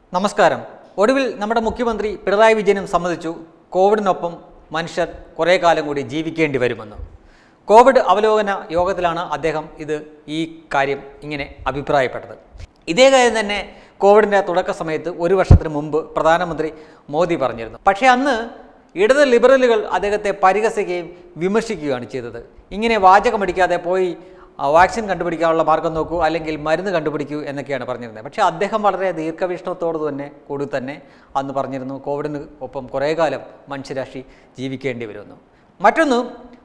നമസ്കാരം ഒടുവിൽ നമ്മുടെ മുഖ്യമന്ത്രി പിണറായി വിജയനും സമ്മതിച്ചു കോവിഡിനൊപ്പം മനുഷ്യർ കുറേ കാലം കൂടി ജീവിക്കേണ്ടി വരുമെന്ന് കോവിഡ് അവലോകന യോഗത്തിലാണ് അദ്ദേഹം ഇത് ഈ കാര്യം ഇങ്ങനെ അഭിപ്രായപ്പെട്ടത് ഇതേ കാര്യം തന്നെ കോവിഡിൻ്റെ തുടക്ക സമയത്ത് ഒരു വർഷത്തിന് മുമ്പ് പ്രധാനമന്ത്രി മോദി പറഞ്ഞിരുന്നു പക്ഷേ അന്ന് ഇടത് ലിബറലുകൾ അദ്ദേഹത്തെ പരിഹസിക്കുകയും വിമർശിക്കുകയാണ് ചെയ്തത് ഇങ്ങനെ വാചകമടിക്കാതെ പോയി ആ, വാക്സിൻ കണ്ടുപിടിക്കാനുള്ള മാർഗം നോക്കൂ അല്ലെങ്കിൽ മരുന്ന് കണ്ടുപിടിക്കൂ എന്നൊക്കെയാണ് പറഞ്ഞിരുന്നത് പക്ഷേ അദ്ദേഹം വളരെ ദീർഘവീക്ഷണത്തോട് തന്നെ കൂടി തന്നെ അന്ന് പറഞ്ഞിരുന്നു കോവിഡിന് ഒപ്പം കുറേ കാലം മനുഷ്യരാശി ജീവിക്കേണ്ടി വരുമെന്ന് മറ്റൊന്ന്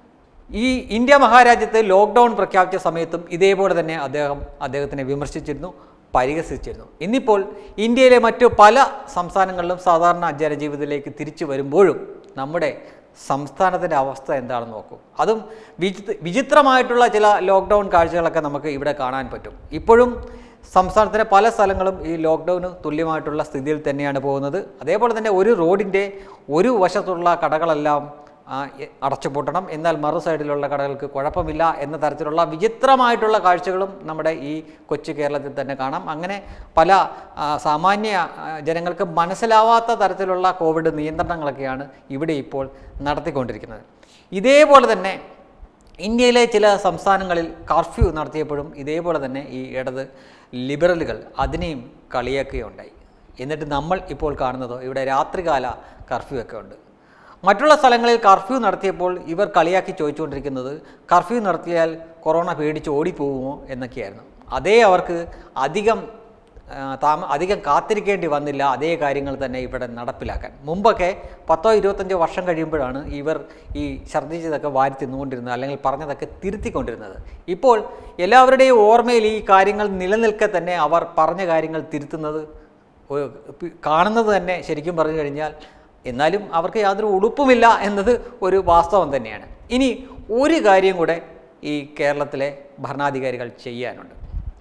ഈ ഇന്ത്യ മഹാരാജ്യത്ത് ലോക്ക്ഡൗൺ പ്രഖ്യാപിച്ച സമയത്തും ഇതേപോലെ തന്നെ അദ്ദേഹം അദ്ദേഹത്തിനെ വിമർശിച്ചിരുന്നു പരിഹസിച്ചിരുന്നു ഇന്നിപ്പോൾ ഇന്ത്യയിലെ മറ്റു പല സംസ്ഥാനങ്ങളിലും സാധാരണ ജനജീവിതത്തിലേക്ക് തിരിച്ചു വരുമ്പോഴും നമ്മുടെ സംസ്ഥാനത്തിൻ്റെ അവസ്ഥ എന്താണെന്ന് നോക്കൂ അതും വിചിത്ര വിചിത്രമായിട്ടുള്ള ചില ലോക്ക്ഡൗൺ കാഴ്ചകളൊക്കെ നമുക്ക് ഇവിടെ കാണാൻ പറ്റും ഇപ്പോഴും സംസ്ഥാനത്തിലെ പല സ്ഥലങ്ങളും ഈ ലോക്ക്ഡൗന് തുല്യമായിട്ടുള്ള സ്ഥിതിയിൽ തന്നെയാണ് പോകുന്നത് അതേപോലെ തന്നെ ഒരു റോഡിൻ്റെ ഒരു വശത്തുള്ള കടകളെല്ലാം ആ, എ- അടച്ചുപൂട്ടണം എന്നാൽ മറു സൈഡിലുള്ള കടകൾക്ക് കുഴപ്പമില്ല എന്ന തരത്തിലുള്ള വിചിത്രമായിട്ടുള്ള കാഴ്ചകളും നമ്മുടെ ഈ കൊച്ചു കേരളത്തിൽ തന്നെ കാണാം അങ്ങനെ പല ആ, സാമാന്യ ആ, ജനങ്ങൾക്ക് മനസ്സിലാവാത്ത തരത്തിലുള്ള കോവിഡ് നിയന്ത്രണങ്ങളൊക്കെയാണ് ഇവിടെ ഇപ്പോൾ നടത്തിക്കൊണ്ടിരിക്കുന്നത് ഇതേപോലെ തന്നെ ഇന്ത്യയിലെ ചില സംസ്ഥാനങ്ങളിൽ കർഫ്യൂ നടത്തിയപ്പോഴും ഇതേപോലെ തന്നെ ഈ ഇടത് ലിബറലുകൾ അതിനെയും കളിയാക്കുകയുണ്ടായി എന്നിട്ട് നമ്മൾ ഇപ്പോൾ കാണുന്നതോ ഇവിടെ രാത്രികാല കർഫ്യൂ ഒക്കെ ഉണ്ട് മറ്റുള്ള സ്ഥലങ്ങളിൽ കർഫ്യൂ നടത്തിയപ്പോൾ ഇവർ കളിയാക്കി ചോദിച്ചുകൊണ്ടിരിക്കുന്നത് കർഫ്യൂ നടത്തിയാൽ കൊറോണ പേടിച്ച് ഓടിപ്പോകുമോ എന്നൊക്കെയായിരുന്നു അതേ അവർക്ക് അധികം ആ, താമ അധികം കാത്തിരിക്കേണ്ടി വന്നില്ല അതേ കാര്യങ്ങൾ തന്നെ ഇവിടെ നടപ്പിലാക്കാൻ മുമ്പൊക്കെ പത്തോ ഇരുപത്തഞ്ചോ വർഷം കഴിയുമ്പോഴാണ് ഇവർ ഈ ഛർദ്ദിച്ചതൊക്കെ വാരി തിന്നുകൊണ്ടിരുന്നത് അല്ലെങ്കിൽ പറഞ്ഞതൊക്കെ തിരുത്തിക്കൊണ്ടിരുന്നത് ഇപ്പോൾ എല്ലാവരുടെയും ഓർമ്മയിൽ ഈ കാര്യങ്ങൾ നിലനിൽക്കെ തന്നെ അവർ പറഞ്ഞ കാര്യങ്ങൾ തിരുത്തുന്നത് ഒരു പി- കാണുന്നത് തന്നെ ശരിക്കും പറഞ്ഞു കഴിഞ്ഞാൽ എന്നാലും അവർക്ക് യാതൊരു ഉടുപ്പുമില്ല എന്നത് ഒരു വാസ്തവം തന്നെയാണ് ഇനി ഒരു കാര്യം കൂടെ ഈ കേരളത്തിലെ ഭരണാധികാരികൾ ചെയ്യാനുണ്ട്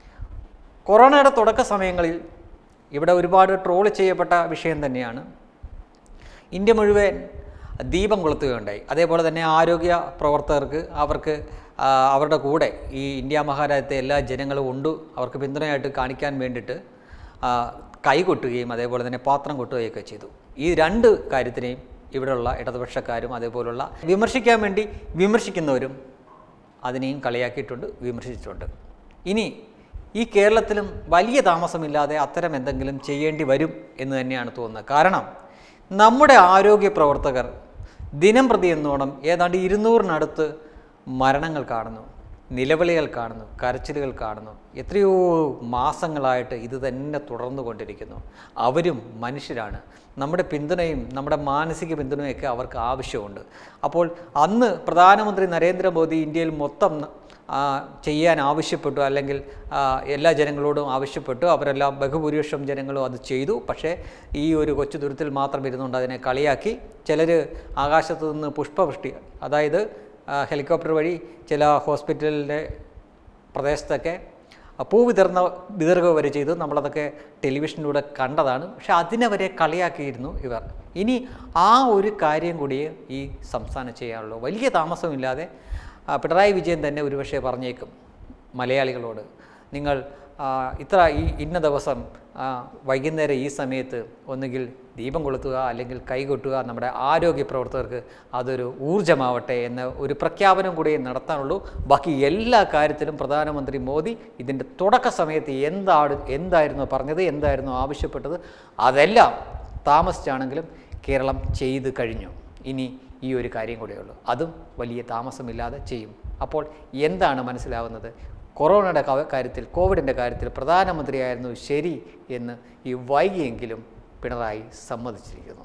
കൊറോണയുടെ തുടക്ക സമയങ്ങളിൽ ഇവിടെ ഒരുപാട് ട്രോൾ ചെയ്യപ്പെട്ട വിഷയം തന്നെയാണ് ഇന്ത്യ മുഴുവൻ ദീപം കൊളുത്തുകയുണ്ടായി അതേപോലെ തന്നെ ആരോഗ്യ പ്രവർത്തകർക്ക് അവർക്ക് ആ, അവരുടെ കൂടെ ഈ ഇന്ത്യ മഹാരാജ്യത്തെ എല്ലാ ജനങ്ങളും ഉണ്ട് അവർക്ക് പിന്തുണയായിട്ട് കാണിക്കാൻ വേണ്ടിയിട്ട് ആ, കൈ കൊട്ടുകയും അതേപോലെ തന്നെ പാത്രം കൊട്ടുകയൊക്കെ ചെയ്തു ഈ രണ്ട് കാര്യത്തിനെയും ഇവിടെയുള്ള ഇടതുപക്ഷക്കാരും അതേപോലുള്ള വിമർശിക്കാൻ വേണ്ടി വിമർശിക്കുന്നവരും അതിനെയും കളിയാക്കിയിട്ടുണ്ട് വിമർശിച്ചിട്ടുണ്ട് ഇനി ഈ കേരളത്തിലും വലിയ താമസമില്ലാതെ അത്തരം എന്തെങ്കിലും ചെയ്യേണ്ടി വരും എന്ന് തന്നെയാണ് തോന്നുന്നത് കാരണം നമ്മുടെ ആരോഗ്യ പ്രവർത്തകർ ദിനം പ്രതി എന്നോണം ഏതാണ്ട് ഇരുന്നൂറിനടുത്ത് മരണങ്ങൾ കാണുന്നു നിലവിളികൾ കാണുന്നു കരച്ചിലുകൾ കാണുന്നു എത്രയോ മാസങ്ങളായിട്ട് ഇത് തന്നെ തുടർന്നു കൊണ്ടിരിക്കുന്നു അവരും മനുഷ്യരാണ് നമ്മുടെ പിന്തുണയും നമ്മുടെ മാനസിക പിന്തുണയൊക്കെ അവർക്ക് ആവശ്യമുണ്ട് അപ്പോൾ അന്ന് പ്രധാനമന്ത്രി നരേന്ദ്രമോദി ഇന്ത്യയിൽ മൊത്തം ആ, ചെയ്യാൻ ആവശ്യപ്പെട്ടു അല്ലെങ്കിൽ ആ, എല്ലാ ജനങ്ങളോടും ആവശ്യപ്പെട്ടു അവരെല്ലാം ബഹുഭൂരിപക്ഷം ജനങ്ങളും അത് ചെയ്തു പക്ഷേ ഈ ഒരു കൊച്ചു ദൂരത്തിൽ മാത്രം ഇരുന്നുകൊണ്ട് അതിനെ കളിയാക്കി ചിലർ ആകാശത്തു നിന്ന് പുഷ്പവൃഷ്ടി അതായത് ആ, ഹെലികോപ്റ്റർ വഴി ചില ഹോസ്പിറ്റലിൻ്റെ പ്രദേശത്തൊക്കെ പൂ വിതർന്ന വിതറുക വരെ ചെയ്തു നമ്മളതൊക്കെ ടെലിവിഷനിലൂടെ കണ്ടതാണ് പക്ഷെ അതിനെ വരെ കളിയാക്കിയിരുന്നു ഇവർ ഇനി ആ ഒരു കാര്യം കൂടിയേ ഈ സംസ്ഥാനം ചെയ്യാനുള്ളൂ വലിയ താമസമില്ലാതെ ആ, പിണറായി വിജയൻ തന്നെ ഒരുപക്ഷെ പറഞ്ഞേക്കും മലയാളികളോട് നിങ്ങൾ ആ, ഇത്ര ഈ ഇന്ന ദിവസം ആ, വൈകുന്നേരം ഈ സമയത്ത് ഒന്നുകിൽ ദീപം കൊളുത്തുക അല്ലെങ്കിൽ കൈകൊട്ടുക നമ്മുടെ ആരോഗ്യ പ്രവർത്തകർക്ക് അതൊരു ഊർജ്ജമാവട്ടെ എന്ന ഒരു പ്രഖ്യാപനം കൂടി നടത്താനുള്ളൂ ബാക്കി എല്ലാ കാര്യത്തിലും പ്രധാനമന്ത്രി മോദി ഇതിൻ്റെ തുടക്ക സമയത്ത് എന്താണ് എന്തായിരുന്നു പറഞ്ഞത് എന്തായിരുന്നു ആവശ്യപ്പെട്ടത് അതെല്ലാം താമസിച്ചാണെങ്കിലും കേരളം ചെയ്ത് കഴിഞ്ഞു ഇനി ഈ ഒരു കാര്യം കൂടെയുള്ളൂ അതും വലിയ താമസമില്ലാതെ ചെയ്യും അപ്പോൾ എന്താണ് മനസ്സിലാവുന്നത് കൊറോണയുടെ ക- കാര്യത്തിൽ കോവിഡിൻ്റെ കാര്യത്തിൽ പ്രധാനമന്ത്രിയായിരുന്നു ശരി എന്ന് ഈ വൈകിയെങ്കിലും പിണറായി സമ്മതിച്ചിരിക്കുന്നു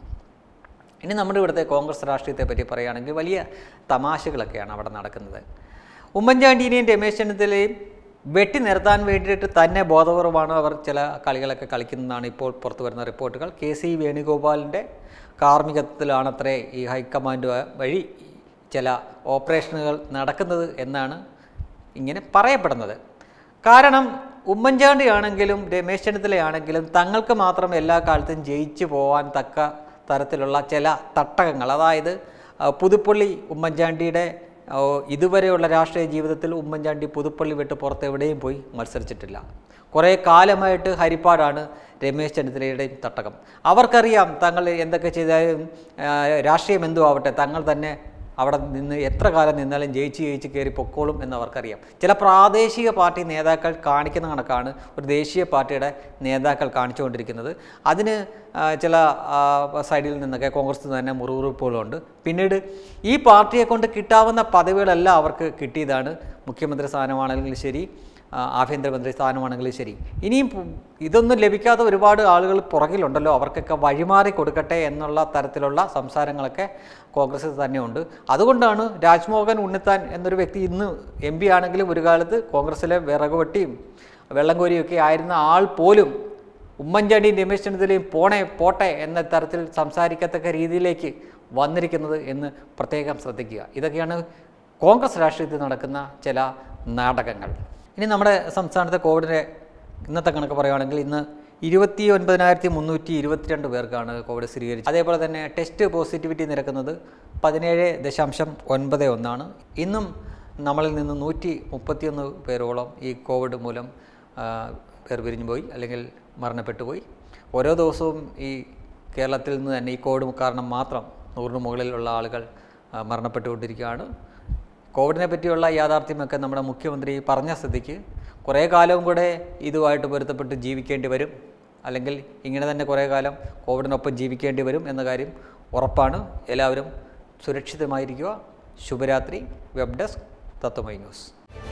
ഇനി നമ്മുടെ ഇവിടുത്തെ കോൺഗ്രസ് രാഷ്ട്രീയത്തെ പറ്റി പറയുകയാണെങ്കിൽ വലിയ തമാശകളൊക്കെയാണ് അവിടെ നടക്കുന്നത് ഉമ്മൻചാണ്ടിനെയും രമേശ് ചെന്നിത്തലയും വെട്ടി നിർത്താൻ വേണ്ടിയിട്ട് തന്നെ ബോധപൂർവമാണ് അവർ ചില കളികളൊക്കെ കളിക്കുന്നതാണ് ഇപ്പോൾ പുറത്തു വരുന്ന റിപ്പോർട്ടുകൾ കെ സി വേണുഗോപാലിൻ്റെ കാർമ്മികത്വത്തിലാണത്രേ ഈ ഹൈക്കമാൻഡ് വഴി ചില ഓപ്പറേഷനുകൾ നടക്കുന്നത് എന്നാണ് ഇങ്ങനെ പറയപ്പെടുന്നത് കാരണം ഉമ്മൻചാണ്ടി ആണെങ്കിലും രമേശ് ചെന്നിത്തലയാണെങ്കിലും തങ്ങൾക്ക് മാത്രം എല്ലാ കാലത്തും ജയിച്ചു പോകാൻ തക്ക തരത്തിലുള്ള ചില തട്ടകങ്ങൾ അതായത് ആ, പുതുപ്പള്ളി ഉമ്മൻചാണ്ടിയുടെ ഓ, ഇതുവരെയുള്ള രാഷ്ട്രീയ ജീവിതത്തിൽ ഉമ്മൻചാണ്ടി പുതുപ്പള്ളി വിട്ട് പുറത്ത് എവിടെയും പോയി മത്സരിച്ചിട്ടില്ല കുറേ കാലമായിട്ട് ഹരിപ്പാടാണ് രമേശ് ചെന്നിത്തലയുടെയും തട്ടകം അവർക്കറിയാം തങ്ങൾ എന്തൊക്കെ ചെയ്താലും ആ, രാഷ്ട്രീയം എന്തോ ആവട്ടെ തങ്ങൾ തന്നെ അവിടെ നിന്ന് എത്ര കാലം നിന്നാലും ജയിച്ച് ജയിച്ച് കയറി പൊക്കോളും എന്ന് അവർക്കറിയാം ചില പ്രാദേശിക പാർട്ടി നേതാക്കൾ കാണിക്കുന്ന കണക്കാണ് ഒരു ദേശീയ പാർട്ടിയുടെ നേതാക്കൾ കാണിച്ചുകൊണ്ടിരിക്കുന്നത് അതിന് ആ, ചില ആ, സൈഡിൽ നിന്നൊക്കെ കോൺഗ്രസ് തന്നെ മുറിവുറുപ്പുകളുണ്ട് പിന്നീട് ഈ പാർട്ടിയെ കൊണ്ട് കിട്ടാവുന്ന പദവികളെല്ലാം അവർക്ക് കിട്ടിയതാണ് മുഖ്യമന്ത്രി സ്ഥാനമാണെങ്കിലും ശരി ആ, ആഭ്യന്തരമന്ത്രി സ്ഥാനമാണെങ്കിലും ശരി ഇനിയും പു- ഇതൊന്നും ലഭിക്കാത്ത ഒരുപാട് ആളുകൾ പുറകിലുണ്ടല്ലോ അവർക്കൊക്കെ വഴിമാറി കൊടുക്കട്ടെ എന്നുള്ള തരത്തിലുള്ള സംസാരങ്ങളൊക്കെ കോൺഗ്രസ്സിൽ തന്നെയുണ്ട് അതുകൊണ്ടാണ് രാജ്മോഹൻ ഉണ്ണിത്താൻ എന്നൊരു വ്യക്തി ഇന്ന് എം പി ആണെങ്കിലും ഒരു കാലത്ത് കോൺഗ്രസ്സിലെ വിറകുവെട്ടിയും വെള്ളം കോരിയൊക്കെ ആയിരുന്ന ആൾ പോലും ഉമ്മൻചാണ്ടിയും രമേശ് ചെന്നിത്തലയും പോണേ പോട്ടെ എന്ന തരത്തിൽ സംസാരിക്കത്തക്ക രീതിയിലേക്ക് വന്നിരിക്കുന്നത് എന്ന് പ്രത്യേകം ശ്രദ്ധിക്കുക ഇതൊക്കെയാണ് കോൺഗ്രസ് രാഷ്ട്രീയത്തിൽ നടക്കുന്ന ചില നാടകങ്ങൾ ഇനി നമ്മുടെ സംസ്ഥാനത്തെ കോവിഡിനെ ഇന്നത്തെ കണക്ക് പറയുകയാണെങ്കിൽ ഇന്ന് ഇരുപത്തി ഒൻപതിനായിരത്തി മുന്നൂറ്റി ഇരുപത്തിരണ്ട് പേർക്കാണ് കോവിഡ് സ്ഥിരീകരിച്ചത് അതേപോലെ തന്നെ ടെസ്റ്റ് പോസിറ്റിവിറ്റി നിരക്കുന്നത് പതിനേഴ് ദശാംശം ഒൻപത് ഒന്നാണ് ഇന്നും നമ്മളിൽ നിന്ന് നൂറ്റി മുപ്പത്തിയൊന്ന് പേരോളം ഈ കോവിഡ് മൂലം ആ, പേർ പിരിഞ്ഞു പോയി അല്ലെങ്കിൽ മരണപ്പെട്ടു പോയി ഓരോ ദിവസവും ഈ കേരളത്തിൽ നിന്ന് തന്നെ ഈ കോവിഡ് കാരണം മാത്രം നൂറിന് മുകളിലുള്ള ആളുകൾ ആ, മരണപ്പെട്ടുകൊണ്ടിരിക്കുകയാണ് കോവിഡിനെ പറ്റിയുള്ള യാഥാർത്ഥ്യമൊക്കെ നമ്മുടെ മുഖ്യമന്ത്രി പറഞ്ഞ സ്ഥിതിക്ക് കുറേ കാലവും കൂടെ ഇതുമായിട്ട് പൊരുത്തപ്പെട്ട് ജീവിക്കേണ്ടി വരും അല്ലെങ്കിൽ ഇങ്ങനെ തന്നെ കുറേ കാലം കോവിഡിനൊപ്പം ജീവിക്കേണ്ടി വരും എന്ന കാര്യം ഉറപ്പാണ് എല്ലാവരും സുരക്ഷിതമായിരിക്കുക ശുഭരാത്രി വെബ് ഡെസ്ക് തത്വമൈ ന്യൂസ്